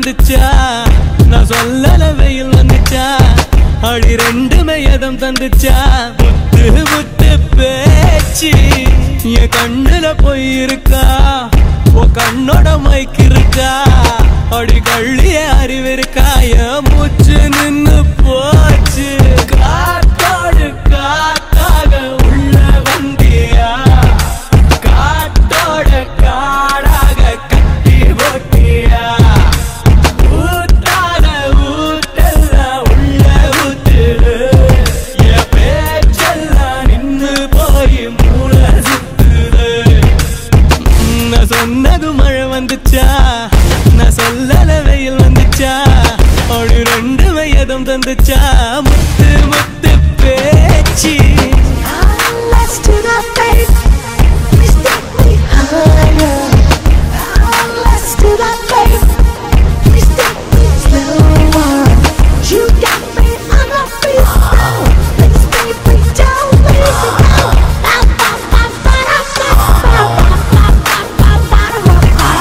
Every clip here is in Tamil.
வந்துச்சா நான் சொல்லல வெயில் வந்துச்சா அடி ரெண்டுமே எதம் தந்துச்சா முத்து முத்து பேச்சு என் கண்ணுல போய் இருக்கா உன் கண்ணோட மைக்கு இருக்கா அடி கள்ளிய அறிவு இருக்கா என் மூச்சு நின்னு போச்சு காத்தோடு காத்தாக உள்ள வந்தியா காத்தோட காடாக கட்டி போட்டியா ஊத்தாத ஊட்டெல்லாம் உள்ள ஊத்துது என் பேச்செல்லாம் நின்னு போய் மூளை சுத்துது நான் சொன்னது மழை வந்துச்சா நான் சொல்லல வெயில் வந்துச்சா அப்படி ரெண்டு வயதும் தந்துச்சா முத்து முத்து பேச்சு Let's do the faith. Mistake me higher. Let's do the faith. Mistake me slower. You got me on the feet now. Please, baby, don't leave me now. Ba, ba, ba, ba, da, ba, ba, ba, ba, ba, ba, ba, da, ba.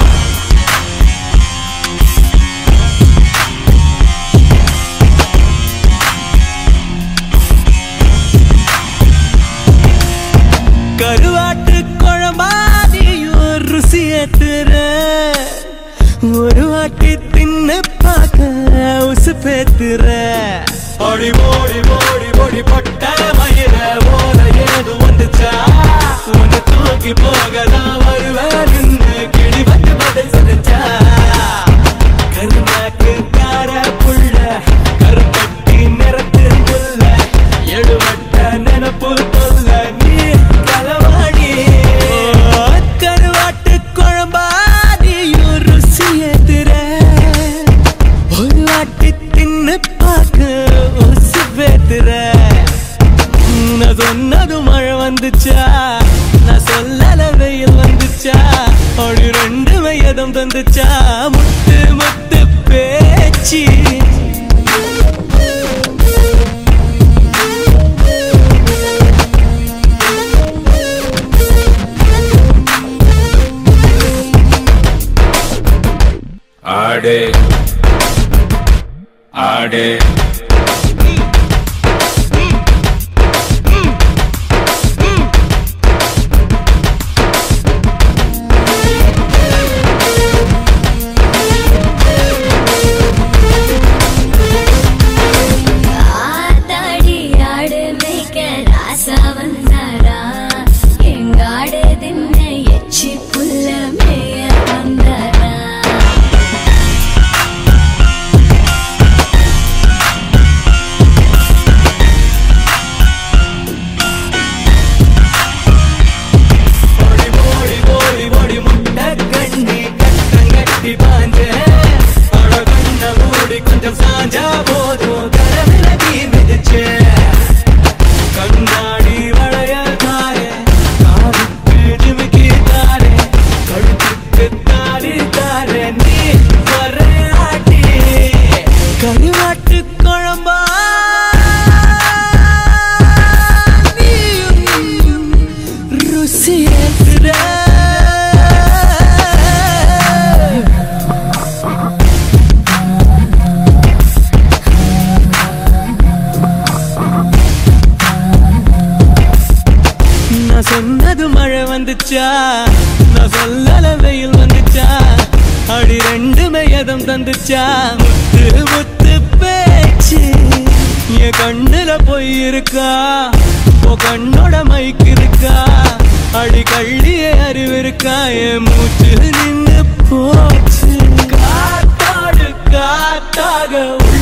கருவாட்டு குழம்பாதியும் ருசி ஏத்துற ஒரு வாட்டி தின்னு பார்க்க உசு பேத்துற ஓடி ஓடி ஓடி ஓடி பொட்ட மயிர ஓட ஏது வந்துச்சா உன்னை தூக்கி போகலாம் வருவேன் நின்னு கிளி வந்து பதில் செஞ்சா கருநாக்கு கார புள்ள கருப்பட்டி நிறத்து புள்ள எழுவட்ட நினப்பு தொல்ல நீ களவாடி கருவாட்டு குழம்பாதியும் ருசி எதிர ஒரு வாட்டி தின்னு பார்க்க உசு பேத்துற நான் சொன்னது மழை வந்துச்சா நான் சொல்லல வெயில் வந்துச்சா அப்படி ரெண்டு வயதும் தந்துச்சா முத்து முத்து பேச்சு ஆடு ஆடு ஆத்தாடி ஆடு மேய்க்க ராசா வந்தாரா எங்காடு தின்ன எச்சி புல்ல மேய வந்தாரா ஓடி ஓடி ஓடி ஓடி முட்டை கண்ணி கட்டம் கட்டி பாஞ்ச அட கண்ண மூடி கொஞ்சம் சாஞ்சா போதும் கரவில தீ மிதிச்சே கண்ணாடி வளையல் தாரே காதுக்கு ஜிமிக்கி தாரே கழுத்துக்கு தாடி தாரே நீ வர ஆட்டி கருவாட்டு குழம்பா நீயும் ருசி ஏத்துற நான் சொன்னது மழை வந்துச்சா நான் சொல்லல வெயில் வந்துச்சா அடி ரெண்டுமே எதம் தந்துச்சா முத்து முத்து பேச்சு என் கண்ணுல போய் இருக்கா உன் கண்ணோட மைக்கு இருக்கா அடி கள்ளிய அறிவு இருக்கா என் மூச்சு நின்னு போச்சு காத்தாடு காத்தாக உள்ள